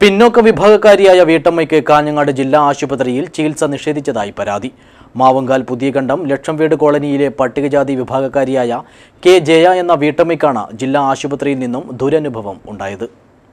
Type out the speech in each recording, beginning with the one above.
പിന്നോക്ക വിഭാഗക്കാരിയായ വീട്ടമ്മയ്ക്ക് കാഞ്ഞങ്ങാട് ജില്ലാ ആശുപത്രിയിൽ ചികിത്സ നിഷേധിച്ചതായി പരാതി മാവങ്കാൽ പുതിയകണ്ഠം ലക്ഷം വീട് കോളനിയിലെ പട്ടികജാതി വിഭാഗക്കാരിയായ കെ ജയ എന്ന വീട്ടമ്മയ്ക്കാണ് ജില്ലാ ആശുപത്രിയിൽ നിന്നും ദുരനുഭവം ഉണ്ടായത്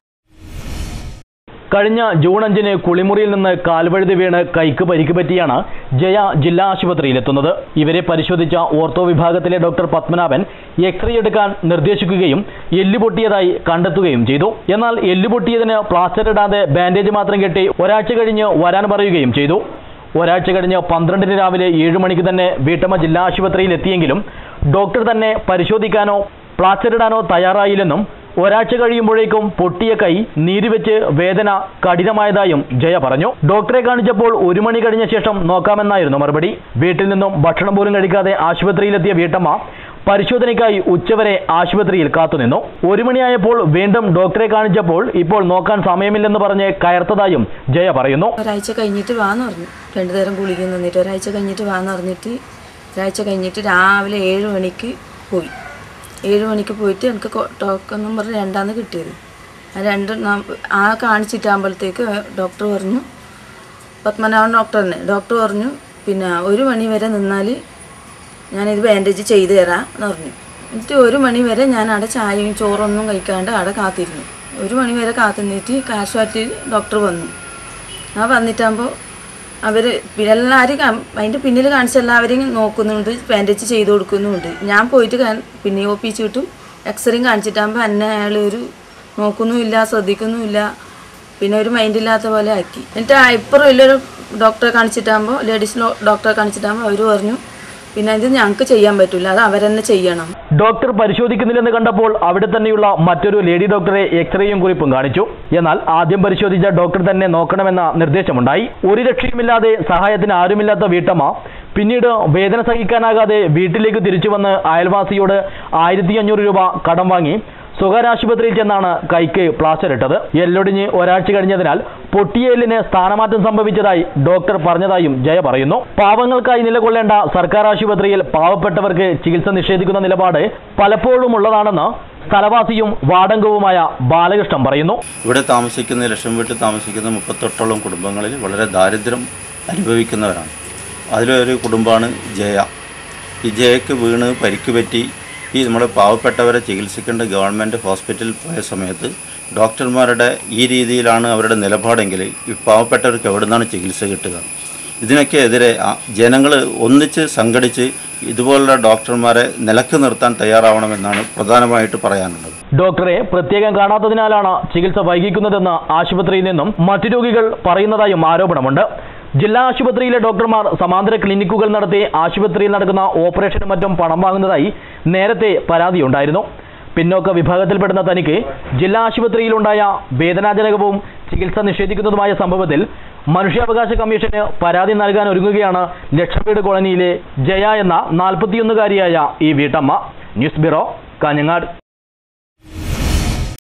കഴിഞ്ഞ ജൂൺ അഞ്ചിന് കുളിമുറിയിൽ നിന്ന് കാൽവഴുതി വീണ് കൈക്ക് പരിക്ക് പറ്റിയാണ് ജയ ജില്ലാ ആശുപത്രിയിലെത്തുന്നത് ഇവരെ പരിശോധിച്ച ഓർത്തോ വിഭാഗത്തിലെ ഡോക്ടർ പത്മനാഭൻ എക്സ്റേ എടുക്കാൻ നിർദ്ദേശിക്കുകയും എല്ല് പൊട്ടിയതായി കണ്ടെത്തുകയും ചെയ്തു എന്നാൽ എല്ല് പൊട്ടിയതിന് പ്ലാസ്റ്റർ ഇടാതെ ബാൻഡേജ് മാത്രം കെട്ടി ഒരാഴ്ച കഴിഞ്ഞ് വരാൻ പറയുകയും ചെയ്തു ഒരാഴ്ച കഴിഞ്ഞ് പന്ത്രണ്ടിന് രാവിലെ ഏഴ് മണിക്ക് തന്നെ വീട്ടമ്മ ജില്ലാ ആശുപത്രിയിൽ എത്തിയെങ്കിലും ഡോക്ടർ തന്നെ പരിശോധിക്കാനോ പ്ലാസ്റ്റർ ഇടാനോ തയ്യാറായില്ലെന്നും ഒരാഴ്ച കഴിയുമ്പോഴേക്കും പൊട്ടിയ കൈ നീരുവെച്ച് വേദന കഠിനമായതായും ജയ പറഞ്ഞു ഡോക്ടറെ കാണിച്ചപ്പോൾ ഒരു മണി കഴിഞ്ഞ ശേഷം നോക്കാമെന്നായിരുന്നു മറുപടി വീട്ടിൽ നിന്നും ഭക്ഷണം പോലും കഴിക്കാതെ ആശുപത്രിയിലെത്തിയ വീട്ടമ്മ പരിശോധനയ്ക്കായി ഉച്ചവരെ ആശുപത്രിയിൽ കാത്തുനിന്നു ഒരു മണിയായപ്പോൾ വീണ്ടും ഡോക്ടറെ കാണിച്ചപ്പോൾ ഇപ്പോൾ നോക്കാൻ സമയമില്ലെന്ന് പറഞ്ഞ് കയർത്തതായും ജയ പറയുന്നു ഒരാഴ്ച കഴിഞ്ഞിട്ട് വാന്ന് പറഞ്ഞു രണ്ടു നേരം ഗുളിക നിന്നിട്ട് ഒരാഴ്ച കഴിഞ്ഞിട്ട് വാന്ന് പറഞ്ഞിട്ട് ഒരാഴ്ച കഴിഞ്ഞിട്ട് രാവിലെ ഏഴ് മണിക്ക് പോയി ഏഴ് മണിക്ക് പോയിട്ട് എനിക്ക് ടോക്കൺ നമ്പർ രണ്ടാന്ന് കിട്ടിയത് ആ രണ്ട് നം- ആ കാണിച്ചിട്ടാകുമ്പോഴത്തേക്ക് ഡോക്ടർ പറഞ്ഞു പത്മനാഭൻ ഡോക്ടർ തന്നെ ഡോക്ടർ പറഞ്ഞു പിന്നെ ഒരു മണി വരെ നിന്നാൽ ഞാനിത് ബാൻഡേജ് ചെയ്ത് തരാം എന്ന് പറഞ്ഞു എന്നിട്ട് ഒരു മണി വരെ ഞാൻ അവിടെ ചായയും ചോറൊന്നും കഴിക്കാണ്ട് അവിടെ കാത്തിരുന്നു ഒരു മണി വരെ കാത്തുനിന്നിട്ട് കാഷ്വാലിറ്റി ഡോക്ടർ വന്നു ആ വന്നിട്ടാകുമ്പോൾ അവർ എല്ലാവരും അതിൻ്റെ പിന്നിൽ കാണിച്ച എല്ലാവരെയും നോക്കുന്നുണ്ട് ബാൻഡേജ് ചെയ്ത് കൊടുക്കുന്നുമുണ്ട് ഞാൻ പോയിട്ട് കാ- പിന്നെ ഒപ്പിച്ച് കിട്ടും എക്സ്റേയും കാണിച്ചിട്ടാകുമ്പോൾ എന്നെ അയാൾ ഒരു നോക്കുന്നുമില്ല ശ്രദ്ധിക്കുന്നുമില്ല പിന്നെ ഒരു മൈൻഡില്ലാത്ത പോലെ ആക്കി എന്നിട്ട് ആ ഇപ്പുറം വലിയൊരു ഡോക്ടറെ കാണിച്ചിട്ടാകുമ്പോൾ ലേഡീസ് ഡോക്ടറെ കാണിച്ചിട്ടാകുമ്പോൾ അവർ പറഞ്ഞു പിന്നെ ഇത് ഞങ്ങൾക്ക് ചെയ്യാൻ പറ്റില്ല അത് അവരെന്നെ ചെയ്യണം ഡോക്ടർ പരിശോധിക്കുന്നില്ലെന്ന് കണ്ടപ്പോൾ അവിടെ തന്നെയുള്ള മറ്റൊരു ലേഡി ഡോക്ടറെ എക്സ്റേയും കുറിപ്പും കാണിച്ചു എന്നാൽ ആദ്യം പരിശോധിച്ച ഡോക്ടർ തന്നെ നോക്കണമെന്ന നിർദ്ദേശമുണ്ടായി ഒരു രക്ഷയുമില്ലാതെ സഹായത്തിന് ആരുമില്ലാത്ത വീട്ടമ്മ പിന്നീട് വേദന സഹിക്കാനാകാതെ വീട്ടിലേക്ക് തിരിച്ചു വന്ന് അയൽവാസിയോട് ആയിരത്തി അഞ്ഞൂറ് രൂപ കടം വാങ്ങി സ്വകാര്യ ആശുപത്രിയിൽ ചെന്നാണ് കൈക്ക് പ്ലാസ്റ്റർ ഇട്ടത് എല്ലൊടിഞ്ഞ് ഒരാഴ്ച കഴിഞ്ഞതിനാൽ പൊട്ടിയ എല്ലിന് സ്ഥാനമാറ്റം സംഭവിച്ചതായി ഡോക്ടർ പറഞ്ഞതായും ജയ പറയുന്നു പാവങ്ങൾക്കായി നിലകൊള്ളേണ്ട സർക്കാർ ആശുപത്രിയിൽ പാവപ്പെട്ടവർക്ക് ചികിത്സ നിഷേധിക്കുന്ന നിലപാട് പലപ്പോഴും ഉള്ളതാണെന്ന് സ്ഥലവാസിയും വാടകവുമായ ബാലകൃഷ്ണൻ പറയുന്നു ഇവിടെ താമസിക്കുന്ന ലക്ഷം വീട്ടിൽ താമസിക്കുന്ന മുപ്പത്തെട്ടോളം കുടുംബങ്ങളിൽ വളരെ ദാരിദ്ര്യം അനുഭവിക്കുന്നവരാണ് അതിലൊരു കുടുംബമാണ് ജയ ഈ ജയക്ക് വീണ് പരിക്ക് പറ്റി ഈ നമ്മുടെ പാവപ്പെട്ടവരെ ചികിത്സിക്കേണ്ട ഗവൺമെൻറ് ഹോസ്പിറ്റലിൽ പോയ സമയത്ത് ഡോക്ടർമാരുടെ ഈ രീതിയിലാണ് അവരുടെ നിലപാടെങ്കിൽ ഈ പാവപ്പെട്ടവർക്ക് എവിടെ നിന്നാണ് ചികിത്സ കിട്ടുക ഇതിനൊക്കെ എതിരെ ജനങ്ങൾ ഒന്നിച്ച് സംഘടിച്ച് ഇതുപോലുള്ള ഡോക്ടർമാരെ നിലക്ക് നിർത്താൻ തയ്യാറാവണമെന്നാണ് പ്രധാനമായിട്ട് പറയാനുള്ളത് ഡോക്ടറെ പ്രത്യേകം കാണാത്തതിനാലാണ് ചികിത്സ വൈകിക്കുന്നതെന്ന് ആശുപത്രിയിൽ നിന്നും മറ്റു രോഗികൾ പറയുന്നതായും ആരോപണമുണ്ട് ജില്ലാ ആശുപത്രിയിലെ ഡോക്ടർമാർ സമാന്തര ക്ലിനിക്കുകൾ നടത്തി ആശുപത്രിയിൽ നടക്കുന്ന ഓപ്പറേഷനും മറ്റും പണം വാങ്ങുന്നതായി നേരത്തെ പരാതിയുണ്ടായിരുന്നു പിന്നോക്ക വിഭാഗത്തിൽപ്പെടുന്ന തനിക്ക് ജില്ലാ ആശുപത്രിയിലുണ്ടായ വേദനാജനകവും ചികിത്സ നിഷേധിക്കുന്നതുമായ സംഭവത്തിൽ മനുഷ്യാവകാശ കമ്മീഷന് പരാതി നൽകാൻ ഒരുങ്ങുകയാണ് ലക്ഷവീട് കോളനിയിലെ ജയ എന്ന നാൽപ്പത്തിയൊന്നുകാരിയായ ഈ വീട്ടമ്മ ന്യൂസ് ബ്യൂറോ കാഞ്ഞങ്ങാട്